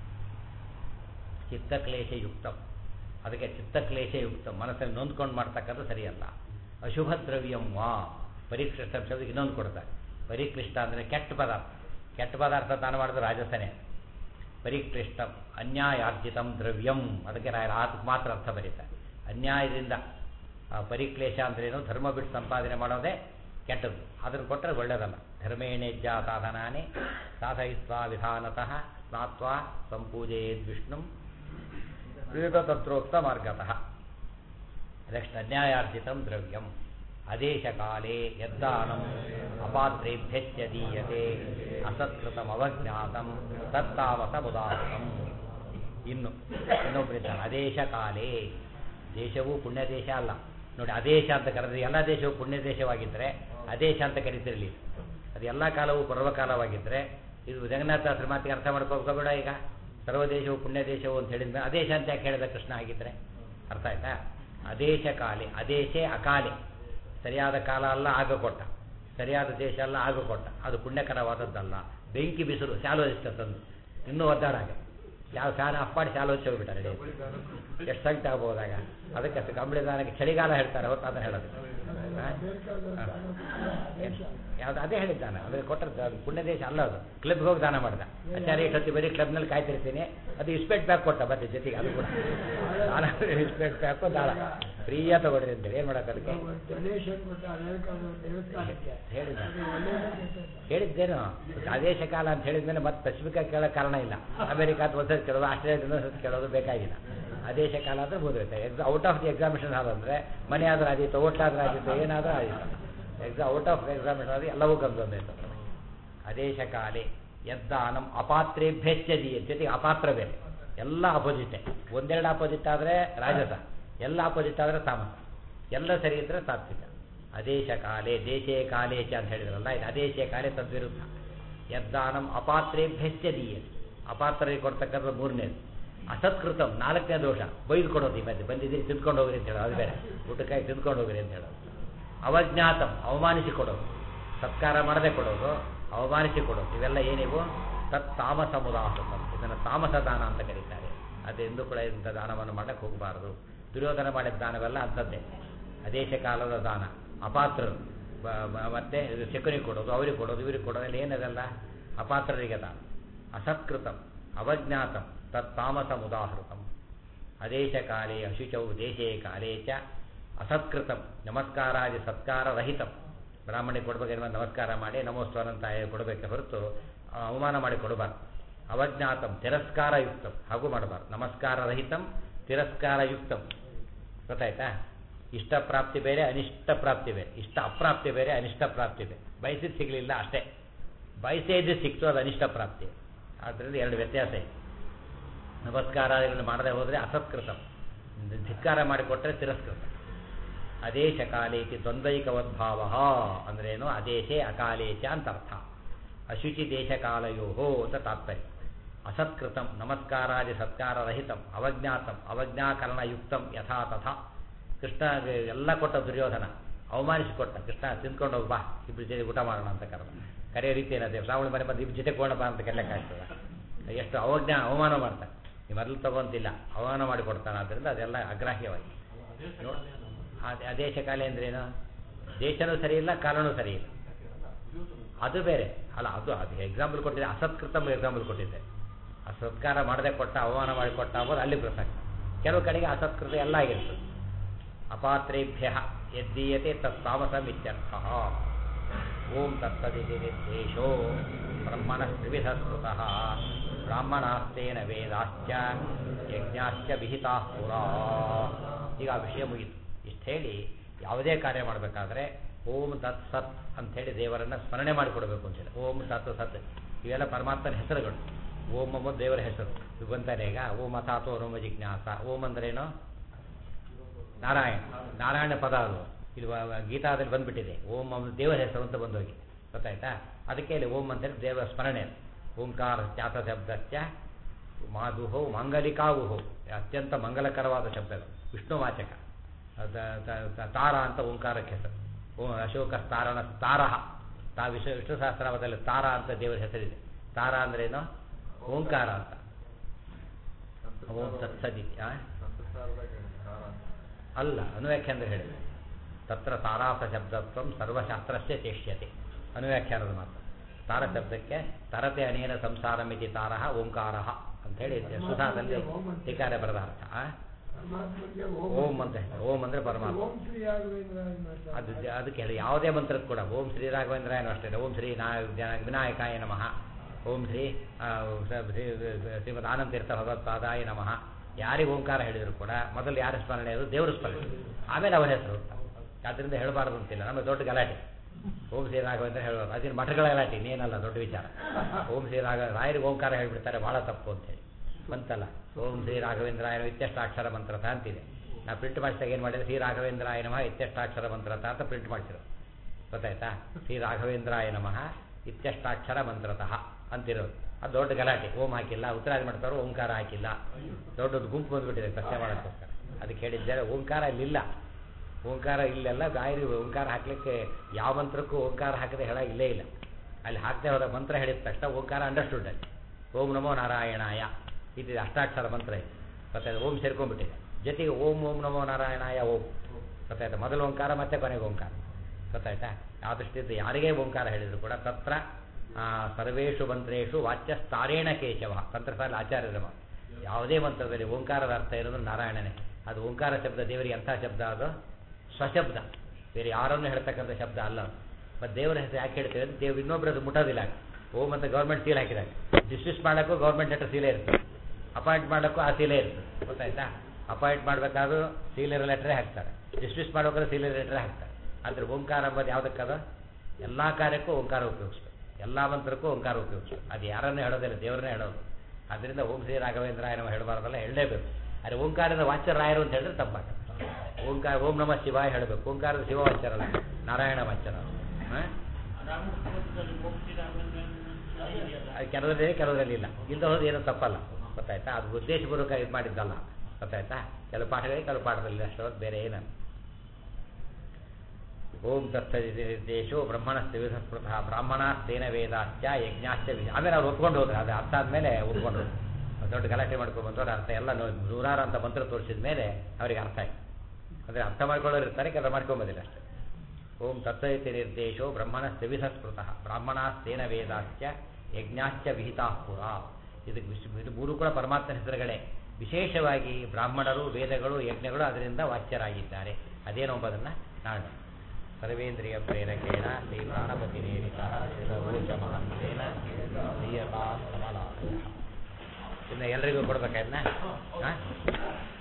[SPEAKER 1] ಚಿತ್ತಕ್ಲೇಶಯುಕ್ತಂ ಅದಕ್ಕೆ ಚಿತ್ತಕ್ಲೇಶಯುಕ್ತಂ ಮನಸ್ಸಲ್ಲಿ ನೊಂದ್ಕೊಂಡು ಮಾಡ್ತಕ್ಕದ್ದು ಸರಿಯಲ್ಲ ಅಶುಭ ದ್ರವ್ಯಂ ವಾ ಪರಿಕೃಷ್ಟ ಶಬ್ದಕ್ಕೆ ಇನ್ನೊಂದು ಕೊಡ್ತಾರೆ ಪರಿಕ್ಲಿಷ್ಟ ಅಂದರೆ ಕೆಟ್ಟ ಪದಾರ್ಥ ಕೆಟ್ಟ ಪದಾರ್ಥ ದಾನ ಮಾಡಿದ್ರೆ ರಾಜಸನೆ ಪರಿಕ್ಲಿಷ್ಟಂ ಅನ್ಯಾಯಾರ್ಜಿತಂ ದ್ರವ್ಯಂ ಅದಕ್ಕೆ ರಾಯರ ಆತಕ್ಕೆ ಮಾತ್ರ ಅರ್ಥ ಬರೀತಾರೆ ಅನ್ಯಾಯದಿಂದ ಆ ಪರಿಕ್ಲೇಶ ಅಂದ್ರೇನು ಧರ್ಮ ಬಿಟ್ಟು ಸಂಪಾದನೆ ಮಾಡೋದೇ ಕೆಟ್ಟದ್ದು ಅದನ್ನು ಕೊಟ್ಟರೆ ಒಳ್ಳೆಯದಲ್ಲ ಧರ್ಮೇಣೇಜ್ಜ ಸಾಧನಾನಿ ಸಾಧಯಿತ್ವ ವಿಧಾನತಃ ಸ್ನಾತ್ವ ಸಂಪೂಜೆಯೇದ್ ವಿಷ್ಣು ವೇದತಂತ್ರೋಕ್ತ ಮಾರ್ಗತಃ ನೆಕ್ಸ್ಟ್ ಅನ್ಯಾಯಾರ್ಜಿತಂ ದ್ರವ್ಯಂ ಅದೇಶಕಾಲೇ ಯದ್ದಾನಂ ಅಪಾತ್ರೇಭ್ಯಶ್ಚ ದೀಯತೆ ಅಸತ್ಕೃತಮವಜ್ಞಾತಂ ತತ್ತಾವಸಮುದಾಹೃತಂ ಇನ್ನು ಇನ್ನೊಬ್ಬರಿದ್ದಾನೆ ಅದೇಶ ಕಾಲೇ ದೇಶವೂ ಪುಣ್ಯ ದೇಶ ಅಲ್ಲ ನೋಡಿ ಅದೇಶ ಅಂತ ಕರೆದ್ರೆ ಎಲ್ಲ ದೇಶವೂ ಪುಣ್ಯ ದೇಶವಾಗಿದ್ದರೆ ಅದೇಶ ಅಂತ ಕರಿತಿರಲಿಲ್ಲ ಅದು ಎಲ್ಲ ಕಾಲವೂ ಪರ್ವಕಾಲವಾಗಿದ್ದರೆ ಇದು ಜಗನ್ನಾಥಾಸ್ತ್ರ ಮಾತಿಗೆ ಅರ್ಥ ಮಾಡ್ಕೋಬೇಡ ಈಗ ಸರ್ವ ದೇಶವು ಪುಣ್ಯ ದೇಶವು ಅಂತ ಹೇಳಿದ್ಮೇಲೆ ಅದೇಶ ಅಂತ ಯಾಕೆ ಹೇಳಿದ ಕೃಷ್ಣ ಆಗಿದ್ದರೆ ಅರ್ಥ ಆಯ್ತಾ ಅದೇಶ ಕಾಲೆ ಅದೇಶೇ ಅಕಾಲೆ ಸರಿಯಾದ ಕಾಲ ಅಲ್ಲ ಆಗ ಕೊಟ್ಟ ಸರಿಯಾದ ದೇಶ ಅಲ್ಲ ಆಗ ಕೊಟ್ಟ ಅದು ಪುಣ್ಯಕರವಾದದ್ದಲ್ಲ ಬೆಂಕಿ ಬಿಸಿಲು ಶಾಲು ಇಷ್ಟ ತಂದು ಇನ್ನೂ ಒದ್ದಾಡಾಗ ಯಾವ ಫ್ಯಾನ್ ಆಫ್ ಮಾಡಿ ಶಾಲು ಹಚ್ಚಿ ಹೋಗ್ಬಿಟ್ಟಾರೆ ಎಷ್ಟು ಸಂಕಟ ಆಗ್ಬೋದಾಗ ಅದಕ್ಕೆ ಕಂಬಳಿ ದಾನಕ್ಕೆ ಚಳಿಗಾಲ ಹೇಳ್ತಾರೆ ಹೊತ್ತು ಅದನ್ನು ಹೇಳೋದು ಹಾ? ಯಾವ್ದು ಅದೇ ಹೇಳಿದ್ದಾನೆ ಅದ್ರ ಕೊಟ್ಟರೆ ಅದು ಪುಣ್ಯ ದೇಶ ಅಲ್ಲ ಅದು ಕ್ಲಬ್ಗೆ ಹೋಗಿ ದಾನ ಮಾಡ್ದ ಆಚಾರ್ಯ ಇಷ್ಟೊತ್ತಿ ಬರೀ ಕ್ಲಬ್ನಲ್ಲಿ ಕಾಯ್ತಿರ್ತೀನಿ ಅದು ಇಸ್ಪೆಟ್ ಬ್ಯಾಗ್ ಕೊಟ್ಟ ಮತ್ತೆ ಜೊತೆಗೆ ಅದು ಕೂಡ ದಾನ ಇಸ್ಪೆಟ್ ಬ್ಯಾಗು ದಾನ ಫ್ರೀಯ ತಗೊಳ್ರಿ ಅಂತೇಳಿ ಏನು ಮಾಡೋಕೆ ಅದಕ್ಕೆ
[SPEAKER 2] ಡೊನೇಷನ್ ಕೊಟ್ಟು ಅಮೆರಿಕ ದೇವಸ್ಥಾನಕ್ಕೆ
[SPEAKER 1] ಹೇಳಿದ.
[SPEAKER 2] ಅದು ಒಳ್ಳೆಯದೇ ಕೆಟ್ಟದ್ದು.
[SPEAKER 1] ಹೇಳಿದ್ದೇನು ಆದೇಶ ಕಾಲ ಅಂತ ಹೇಳಿದ್ಮೇಲೆ ಮತ್ತೆ ಸ್ಪೆಸಿಫಿಕ್ ಆಗಿ ಕೇಳೋ ಕಾರಣ ಇಲ್ಲ ಅಮೆರಿಕ ಅಥವಾ ಒಂದ್ಸತಿ ಕೇಳೋದು ಆಸ್ಟ್ರೇಲಿಯಾದಿಂದ ಒಂದ್ಸತಿ ಕೇಳೋದು ಬೇಕಾಗಿಲ್ಲ ಆದೇಶ ಕಾಲ ಅಂದರೆ ಬೋದಿರುತ್ತೆ ಎಕ್ಸಾ out of the examination hall ಅಂದರೆ ಮನೆ ಆದ್ರೆ ಆದೀತು ಓಟ್ಲಾದ್ರೆ ಆದೀತು ಏನಾದರೂ ಆದೀತು ಎಕ್ಸಾ ಔಟ್ ಆಫ್ ಎಕ್ಸಾಮಿನೇಷನ್ ಆದರೆ ಎಲ್ಲವೂ ಕಲ್ತೊಂದಾಯ್ತು ಆದೇಶ ಕಾಲೇ ಯದ್ದಾನಂ ಅಪಾತ್ರೇಭ್ಯಶ್ಚ ದೀಯ ಜೊತೆಗೆ ಅಪಾತ್ರ ಬೇರೆ ಎಲ್ಲ ಅಪೋಸಿಟೇ ಒಂದೆರಡು ಅಪೋಸಿಟ್ ಆದರೆ ರಾಜಸ ಎಲ್ಲ ಅಪೋಸಿಟ್ ಆದರೆ ತಾಮಸ ಎಲ್ಲ ಸರಿ ಇದ್ದರೆ ತಾತ್ವಿಕ ಅದೇಶ ಕಾಲೇ ದೇಶೇ ಕಾಲೇ ಚ ಅಂತ ಹೇಳಿದ್ರಲ್ಲ ಇದು ಅದೇಶೇ ಕಾಲೇ ತದ್ವಿರುದ್ಧ ಯದ್ದಾನಂ ಅಪಾತ್ರೇಭ್ಯಶ್ಚ ದೀಯ ಅಪಾತ್ರರಿಗೆ ಕೊಡ್ತಕ್ಕಂಥ ಮೂರನೇದು ಅಸತ್ಕೃತಂ ನಾಲ್ಕನೇ ದೋಷ ಬೈದು ಕೊಡೋದು ಈ ಮಧ್ಯೆ ಬಂದಿದ್ದೀರಿ ತಿಂದ್ಕೊಂಡು ಹೋಗ್ರಿ ಅಂತ ಹೇಳೋದು ಅದು ಬೇರೆ ಊಟಕ್ಕಾಗಿ ತಿಂದ್ಕೊಂಡು ಹೋಗ್ರಿ ಅಂತ ಹೇಳೋದು ಅವಜ್ಞಾತಂ ಅವಮಾನಿಸಿ ಕೊಡೋದು ಸತ್ಕಾರ ಮಾಡದೆ ಕೊಡೋದು ಅವಮಾನಿಸಿ ಕೊಡೋದು ಇವೆಲ್ಲ ಏನಿವು ತತ್ ತಾಮಸ ಮುದಾಹೃತಂ ಇದನ್ನು ತಾಮಸ ದಾನ ಅಂತ ಕರೀತಾರೆ ಅದು ಎಂದೂ ಕೂಡ ಇಂಥ ದಾನವನ್ನು ಮಾಡಕ್ಕೆ ಹೋಗಬಾರದು ದುರ್ಯೋಧನ ಮಾಡಿದ ದಾನವೆಲ್ಲ ಅಂಥದ್ದೇ ಅದೇಶ ಕಾಲದ ದಾನ ಅಪಾತ್ರರು ಬ- ಬ- ಮತ್ತೆ ಇದು ಶಕುನಿಗೆ ಕೊಡೋದು ಅವ್ರಿಗೆ ಕೊಡೋದು ಇವ್ರಿಗೆ ಕೊಡೋದು ಎಲ್ಲ ಏನದಲ್ಲ ಅಪಾತ್ರರಿಗೆ ದಾನ ಅಸತ್ಕೃತಂ ಅವಜ್ಞಾತಂ ತತ್ ತಾಮಸ ಮುದಾಹೃತಂ ಅದೇಶ ಕಾಲೇ ಅಶುಚೌ ದೇಶೇ ಕಾಲೇ ಚ ಅಸತ್ಕೃತಂ ನಮಸ್ಕಾರಾದಿ ಸತ್ಕಾರ ರಹಿತಂ ಬ್ರಾಹ್ಮಣಿಗೆ ಕೊಡ್ಬೇಕಾದ್ರೆ ನಮಸ್ಕಾರ ಮಾಡಿ ನಮೋಸ್ವಾರ ಅಂತ ಕೊಡಬೇಕೆ ಹೊರತು ಆ, ಅವಮಾನ ಮಾಡಿ ಕೊಡಬಾರ್ದು ಅವಜ್ಞಾತಂ ತಿರಸ್ಕಾರಯುಕ್ತಂ ಹಾಗೂ ಮಾಡಬಾರ್ದು ನಮಸ್ಕಾರ ರಹಿತಂ ತಿರಸ್ಕಾರಯುಕ್ತಂ ಗೊತ್ತಾಯ್ತಾ ಇಷ್ಟ ಪ್ರಾಪ್ತಿ ಬೇರೆ ಅನಿಷ್ಟ ಪ್ರಾಪ್ತಿ ಬೇರೆ ಇಷ್ಟ ಅಪ್ರಾಪ್ತಿ ಬೇರೆ ಅನಿಷ್ಟ ಪ್ರಾಪ್ತಿ ಬೇರೆ ಬಯಸಿದ್ದು ಸಿಗಲಿಲ್ಲ ಅಷ್ಟೇ ಬಯಸೇ ಇದ್ದು ಸಿಕ್ತು ಅದು ಅನಿಷ್ಟ ಪ್ರಾಪ್ತಿ ಆದ್ದರಿಂದ ಎರಡು ವ್ಯತ್ಯಾಸ ಇದೆ ನಮಸ್ಕಾರಗಳನ್ನು ಮಾಡದೆ ಹೋದರೆ ಅಸತ್ಕೃತಂ ಧಿಕ್ಕಾರ ಮಾಡಿಕೊಟ್ರೆ ತಿರಸ್ಕೃತ ಅದೇಶ ಕಾಲೇತಿ ದ್ವಂದ್ವೈಕವದ್ಭಾವ ಅಂದ್ರೇನು ಅದೇಶೇ ಅಕಾಲೇಚ ಅಂತ ಅರ್ಥ ಅಶುಚಿ ದೇಶಕಾಲಯೋ ಅಂತ ತಾತ್ಪರ್ಯ ಅಸತ್ಕೃತಂ ನಮಸ್ಕಾರಾದಿ ಸತ್ಕಾರರಹಿತಂ ಅವಜ್ಞಾತಂ ಅವಜ್ಞಾಕರಣಯುಕ್ತಂ ಯಥಾ ತಥಾ ಕೃಷ್ಣ ಎಲ್ಲ ಕೊಟ್ಟ ದುರ್ಯೋಧನ ಅವಮಾನಿಸಿಕೊಟ್ಟ ಕೃಷ್ಣ ತಿಂದ್ಕೊಂಡು ಹೋಗಿ ಬಾ ಇಬ್ಬರು ಜೊತೆ ಊಟ ಮಾಡೋಣ ಅಂತ ಕರೆದ ಕರೆಯೋ ರೀತಿ ಏನದೆ ಶ್ರಾವಣ ಮನೆ ಬಂದು ಇಬ್ಬರು ಜೊತೆ ಕೋಣ ಬಾ ಅಂತ ಕರೆಯಕ್ಕಾಗ್ತದ ಎಷ್ಟು ಅವಜ್ಞಾ ಅವಮಾನ ಮಾಡ್ತಾನೆ ನೀವು ಮೊದಲು ತಗೊಂತಿಲ್ಲ ಅವಮಾನ ಮಾಡಿ ಕೊಡ್ತಾನೆ ಆದ್ದರಿಂದ ಅದೆಲ್ಲ ಅಗ್ರಾಹ್ಯವಾಗಿ ನೋಡ್- ಆ- ಆ ದೇಶ ಕಾಲ ಅಂದ್ರೇನು ದೇಶನೂ ಸರಿ ಇಲ್ಲ ಕಾಲನೂ ಸರಿ ಇಲ್ಲ ಅದು ಬೇರೆ ಅಲ್ಲ ಅದು ಅದು ಎಕ್ಸಾಂಪಲ್ ಕೊಟ್ಟಿದ್ದೆ ಅಸತ್ಕೃತಂ ಎಕ್ಸಾಂಪಲ್ ಕೊಟ್ಟಿದ್ದೆ ಆ ಸತ್ಕಾರ ಮಾಡದೆ ಕೊಟ್ಟ ಅವಮಾನ ಮಾಡಿ ಕೊಟ್ಟ ಅಂಬೋದು ಅಲ್ಲಿ ಪ್ರಸಕ್ತ ಕೆಲವು ಕಡೆಗೆ ಅಸತ್ಕೃತ ಎಲ್ಲ ಆಗಿರ್ತದೆ ಅಪಾತ್ರೇಭ್ಯ ಯದ್ದೀಯತೆ ತತ್ ತಾಮಸಮಿತ್ಯರ್ಥ ಓಂ ತತ್ತದಿತಿ ನಿರ್ದೇಶೋ ಬ್ರಹ್ಮಣ ತ್ರಿವಿಧ ಸ್ಮೃತಃ ಬ್ರಾಹ್ಮಣಾಸ್ತೇನ ವೇದಾಶ್ಚ ಯಜ್ಞಾಶ್ಚ ವಿಹಿತಾ ಪುರಾ ಈಗ ಆ ವಿಷಯ ಮುಗೀತು ಇಷ್ಟು ಹೇಳಿ ಯಾವುದೇ ಕಾರ್ಯ ಮಾಡಬೇಕಾದ್ರೆ ಓಂ ತತ್ ಸತ್ ಅಂಥೇಳಿ ದೇವರನ್ನು ಸ್ಮರಣೆ ಮಾಡಿಕೊಡ್ಬೇಕು ಅಂತೇಳಿ ಓಂ ತತ್ ಸತ್ ಇವೆಲ್ಲ ಪರಮಾತ್ಮನ ಹೆಸರುಗಳು ಓಂ ಎಂಬುದು ದೇವರ ಹೆಸರು ಇದು ಬಂತಾರೆ ಈಗ ಓಂ ಅಥಾತೋ ರೋಮ ಜಿಜ್ಞಾಸ ಓಂ ಅಂದ್ರೇನು ನಾರಾಯಣ ನಾರಾಯಣ ಪದ ಅದು ಇಲ್ಲಿ ವ- ವ- ಗೀತಾದಲ್ಲಿ ಬಂದ್ಬಿಟ್ಟಿದೆ ಓಂ ಅವ್ನು ದೇವರ ಹೆಸರು ಅಂತ ಬಂದೋಗಿ ಗೊತ್ತಾಯ್ತಾ ಅದಕ್ಕೆ ಇಲ್ಲಿ ಓಂ ಅಂತೇಳಿ ದೇವರ ಸ್ಮರಣೆ ಓಂಕಾರ ಚಾತ ಶಬ್ದಸ್ಯ ಮಾಧುಹೋ ಮಾಂಗಲಿಕಾವುಹೋ ಅತ್ಯಂತ ಮಂಗಲಕರವಾದ ಶಬ್ದಗಳು ವಿಷ್ಣುವಾಚಕ ಅದ- ತ- ತ- ತಾರ ಅಂತ ಓಂಕಾರಕ್ಕೆ ಹೆಸರು ಓ ಅಶೋಕ ತಾರಣ ತಾರಹ ತಾ ವಿಶ್ವ ವಿಷ್ಣು ಸಹಸ್ರಾವದಲ್ಲಿ ತಾರ ಅಂತ ದೇವರ ಹೆಸರಿದೆ ತಾರ ಅಂದ್ರೇನು ಓಂಕಾರ ಅಂತ ಓಂ ತತ್ಸದಿತಿ ಆ? ಅಲ್ಲ ಅನುವ್ಯಾಖ್ಯಾನದ ಹೇಳಿದೆ ತತ್ರ ತಾರಾಸ ಶಬ್ದತ್ವ ಸರ್ವಶಾಸ್ತ್ರಸ್ಯ ಚೇಷ್ಯತೆ ಅನುವ್ಯಾಖ್ಯಾನದ ಮಾತು ತಾರ ಶಬ್ದಕ್ಕೆ ತರತೆ ಅನೇನ ಸಂಸಾರಮಿತಿ ತಾರಹ ಓಂಕಾರಃ ಅಂತ ಹೇಳಿ ಸುಧಾದಲ್ಲಿ ಟೀಕಾರ ಬರೆದ ಅರ್ಥ ಆ?
[SPEAKER 2] ಪರಮಾತ್ಮಗೆ
[SPEAKER 1] ಓಂ ಅಂತ ಹೇಳ್ತಾರೆ. ಓಂ ಅಂದ್ರೆ ಪರಮಾತ್ಮ
[SPEAKER 2] ಓಂ ಶ್ರೀ ರಾಘವೇಂದ್ರ ಅಂತ ಮಾಡ್ತಾರೆ.
[SPEAKER 1] ಅದು ಅದಕ್ಕೆ ಹೇಳಿ ಯಾವುದೇ ಮಂತ್ರಕ್ಕೆ ಕೂಡ ಓಂ ಶ್ರೀ ರಾಘವೇಂದ್ರಾಯನ ಅಷ್ಟೇ ಓಂ ಶ್ರೀ ನಾ ವಿನಾಯಕಾಯ ನಮಃ ಓಂ ಶ್ರೀ ಆ, ಸ- ಶ್ರೀ ಶ್ರೀಮದ್ ಆನಂದ ತೀರ್ಥ ಭಗವತ್ಪಾದಾಯ ನಮಃ ಯಾರಿಗೆ ಓಂಕಾರ ಹೇಳಿದ್ರು ಕೂಡ ಮೊದಲು ಯಾರ ಸ್ಮರಣೆ ಅದು ದೇವರ ಸ್ಮರಣೆ ಆಮೇಲೆ ಅವರ ಹೆಸರು ಆದ್ದರಿಂದ ಹೇಳಬಾರ್ದು ಅಂತಿಲ್ಲ ನಮ್ಮ ದೊಡ್ಡ ಗಲಾಟೆ ಓಂ ಶ್ರೀ ರಾಘವೇಂದ್ರ ಹೇಳೋದು ಅದಿನ ಮಠಗಳ ಗಲಾಟೆ ಇನ್ನೇನಲ್ಲ ದೊಡ್ಡ ವಿಚಾರ ಓಂ ಶ್ರೀ ರಾಘ ರಾಯರಿಗೆ ಓಂಕಾರ ಹೇಳ್ಬಿಡ್ತಾರೆ ಭಾಳ ತಪ್ಪು ಅಂತೇಳಿ ಬಂತಲ್ಲ ಓಂ ಶ್ರೀ ರಾಘವೇಂದ್ರಾಯನ ಇತ್ಯಷ್ಟಾಕ್ಷರ ಮಂತ್ರತ ಅಂತಿದೆ ನಾ ಪ್ರಿಂಟ್ ಮಾಡಿಸಿದಾಗ ಏನು ಮಾಡಿದ್ರೆ ಶ್ರೀ ರಾಘವೇಂದ್ರಾಯ ನಮಃ ಇತ್ಯಷ್ಟಾಕ್ಷರ ಮಂತ್ರತ ಅಂತ ಪ್ರಿಂಟ್ ಮಾಡಿಸಿರೋ ಗೊತ್ತಾಯ್ತಾ ಶ್ರೀ ರಾಘವೇಂದ್ರಾಯ ನಮಃ ಇತ್ಯಷ್ಟಾಕ್ಷರ ಮಂತ್ರತಃ ಅಂತಿರೋದು ಅದು ದೊಡ್ಡ ಗಲಾಟೆ ಓಂ ಹಾಕಿಲ್ಲ ಉತ್ತರಾದಿ ಮಾಡ್ತಾರೋ ಓಂಕಾರ ಹಾಕಿಲ್ಲ ದೊಡ್ಡದು ಗುಂಪು ಬಂದ್ಬಿಟ್ಟಿದೆ ಪ್ರಶ್ನೆ ಮಾಡೋಕ್ಕೋಸ್ಕರ ಅದಕ್ಕೆ ಹೇಳಿದ್ದಾರೆ ಓಂಕಾರ ಇಲ್ಲಿಲ್ಲ ಓಂಕಾರ ಇಲ್ಲೆಲ್ಲ ಗಾಯರಿ ಓಂಕಾರ ಹಾಕ್ಲಿಕ್ಕೆ ಯಾವ ಮಂತ್ರಕ್ಕೂ ಓಂಕಾರ ಹಾಕದೆ ಹೇಳ ಇಲ್ಲೇ ಇಲ್ಲ ಅಲ್ಲಿ ಹಾಕದೆ ಹೋದ ಮಂತ್ರ ಹೇಳಿದ ತಕ್ಷಣ ಓಂಕಾರ ಅಂಡರ್ಸ್ಟುಡ್ ಅಲ್ಲಿ ಓಂ ನಮೋ ನಾರಾಯಣಾಯ ಇದು ಅಷ್ಟಾಕ್ಷರ ಮಂತ್ರ ಇದೆ ಗೊತ್ತಾಯ್ತು ಓಂ ಸೇರ್ಕೊಂಡ್ಬಿಟ್ಟಿದೆ ಜೊತೆಗೆ ಓಂ ಓಂ ನಮೋ ನಾರಾಯಣಾಯ ಓಂ ಗೊತ್ತಾಯ್ತಾ ಮೊದಲು ಓಂಕಾರ ಮತ್ತೆ ಕೊನೆಗೆ ಓಂಕಾರ ಗೊತ್ತಾಯ್ತಾ ಆ ದೃಷ್ಟಿಯಿಂದ ಯಾರಿಗೇ ಓಂಕಾರ ಹೇಳಿದ್ರು ಕೂಡ ತತ್ರ ಆ, ಸರ್ವೇಷು ಮಂತ್ರೇಷು ವಾಚ್ಯಸ್ತಾರೇಣ ಕೇಶವ ತಂತ್ರಸಾಲ ಆಚಾರ್ಯರ ಮಾತು ಯಾವುದೇ ಮಂತ್ರದಲ್ಲಿ ಓಂಕಾರದ ಅರ್ಥ ಇರೋದು ನಾರಾಯಣನೇ ಅದು ಓಂಕಾರ ಶಬ್ದ ದೇವರಿಗೆ ಅಂಥ ಶಬ್ದ ಅದು ಸ್ವಶಬ್ದ ಬೇರೆ ಯಾರನ್ನು ಹೇಳ್ತಕ್ಕಂಥ ಶಬ್ದ ಅಲ್ಲ ಅದು. ಮತ್ತು ದೇವರ ಹೆಸರು ಯಾಕೆ ಹೇಳ್ತೇವೆ ಅಂದ್ರೆ ದೇವ್ರು ಇನ್ನೊಬ್ಬರದ್ದು ಮುಟ್ಟೋದಿಲ್ಲ ಓಂ ಅಂತ ಗೌರ್ಮೆಂಟ್ ಸೀಲ್ ಹಾಕಿದಾಗ ಡಿಸ್ಮಿಸ್ ಮಾಡೋಕ್ಕೂ ಗೌರ್ಮೆಂಟ್ ಲೆಟರ್ ಸೀಲೇ ಇರ್ತದೆ ಅಪಾಯಿಂಟ್ ಮಾಡೋಕ್ಕೂ ಆ ಸೀಲೇ ಇರ್ತದೆ ಗೊತ್ತಾಯ್ತಾ ಅಪಾಯಿಂಟ್ ಮಾಡಬೇಕಾದ್ರೂ ಸೀಲಿರೋ ಲೆಟ್ರೇ ಹಾಕ್ತಾರೆ ಡಿಸ್ಮಿಸ್ ಮಾಡ್ಬೇಕಾದ್ರೆ ಸೀಲಿರೋ ಲೆಟ್ರೇ ಹಾಕ್ತಾರೆ ಆದರೆ ಓಂಕಾರ ಅಂಬೋದು ಯಾವುದಕ್ಕದ ಎಲ್ಲ ಕಾರ್ಯಕ್ಕೂ ಓಂಕಾರ ಉಪಯೋಗಿಸ್ಬೇಕು ಎಲ್ಲ ಮಂತ್ರಕ್ಕೂ ಓಂಕಾರ ಉಪಯೋಗಿಸ್ಬೇಕು ಅದು ಯಾರನ್ನೂ ಹೇಳೋದಿಲ್ಲ ದೇವರನ್ನೇ ಹೇಳೋದು ಅದರಿಂದ ಓಂ ಶ್ರೀ ರಾಘವೇಂದ್ರ ಏನೋ ಹೇಳಬಾರ್ದಲ್ಲ ಹೇಳಲೇಬೇಕು ಆದರೆ ಓಂಕಾರದ ವಾಚ್ಯ ರಾಯರು ಅಂತ ಹೇಳಿದ್ರೆ ತಪ್ಪಾಗುತ್ತೆ ಓಂಕಾರ ಓಂ ನಮ ಶಿವಾಯ ಹೇಳಬೇಕು ಓಂಕಾರದ ಶಿವ ವಾಚ್ಯರಲ್ಲ ನಾರಾಯಣ ವಾಚ್ಯರ ಹಾಂ ಅದು ಕೆಲವರಲ್ಲಿ ಕೆಲವರಲ್ಲಿ ಇಲ್ಲ ಇಲ್ಲದ ಹೋದ್ರೆ ಏನೂ ತಪ್ಪಲ್ಲ ಗೊತ್ತಾಯ್ತಾ ಅದು ಉದ್ದೇಶಪೂರ್ವಕ ಇದು ಮಾಡಿದ್ದಲ್ಲ ಗೊತ್ತಾಯ್ತಾ ಕೆಲವು ಪಾಠಗಳಿಗೆ ಕೆಲವು ಪಾಠದಲ್ಲಿ ಅಷ್ಟೇ ಹೊರ್ತು ಬೇರೆ ಏನಲ್ಲ ಓಂ ತತ್ಸದಿತಿ ನಿರ್ದೇಶೋ ಬ್ರಹ್ಮಣಸ್ಥ ವಿಧ ಸ್ಮೃತಃ ಬ್ರಾಹ್ಮಣಾಸ್ತೇನ ವೇದಾಶ್ಚ ಯಜ್ಞಾಶ್ಚ ವಿಧ ಆಮೇಲೆ ಅವ್ರು ಒಪ್ಕೊಂಡು ಹೋದ್ರು ಅದು ಅರ್ಥ ಆದಮೇಲೆ ಒಪ್ಕೊಂಡು ಹೋದ್ರು ದೊಡ್ಡ ಗಲಾಟೆ ಮಾಡ್ಕೊಂಡು ಬಂದವ್ರು ಅರ್ಥ ಎಲ್ಲ ನೋ- ನೂರಾರು ಅಂತ ಮಂತ್ರ ತೋರಿಸಿದ ಮೇಲೆ ಅವರಿಗೆ ಅರ್ಥ ಆಯ್ತು ಅಂದರೆ ಅರ್ಥ ಮಾಡ್ಕೊಳ್ಳೋರು ಇರ್ತಾರೆ ಕೆಲವು ಮಾಡ್ಕೊಂಬೋದಿಲ್ಲ ಅಷ್ಟೇ ಓಂ ತತ್ಸದಿತಿ ನಿರ್ದೇಶೋ ಬ್ರಹ್ಮಣಸ್ಥ ವಿಧ ಸ್ಮೃತಃ ಬ್ರಾಹ್ಮಣಾಸ್ತೇನ ವೇದಾಶ್ಚ ಯಜ್ಞಾಶ್ಚ ವಿಹಿತಾ ಪುರ ಇದಕ್ಕೆ ವಿಶ್- ಇದು ಮೂರು ಕೂಡ ಪರಮಾತ್ಮನ ಹೆಸರುಗಳೇ ವಿಶೇಷವಾಗಿ ಬ್ರಾಹ್ಮಣರು ವೇದಗಳು ಯಜ್ಞಗಳು ಅದರಿಂದ ವಾಚ್ಯರಾಗಿದ್ದಾರೆ ಅದೇನು ಎಂಬುದನ್ನು ನಾಳೆ ಸರ್ವೇಂದ್ರಿಯ ಪ್ರೇರಕೇಣ ಶ್ರೀ ಪ್ರಾಣಪತಿ ನೇರಿತ ಶಿವಭೂಷ ಮಹಂತೇನ ಶ್ರೀಯತಾ ಕಮಲಾಲಯ ಇನ್ನು ಎಲ್ರಿಗೂ ಕೊಡ್ಬೇಕಾ ಇದನ್ನ ಹಾಂ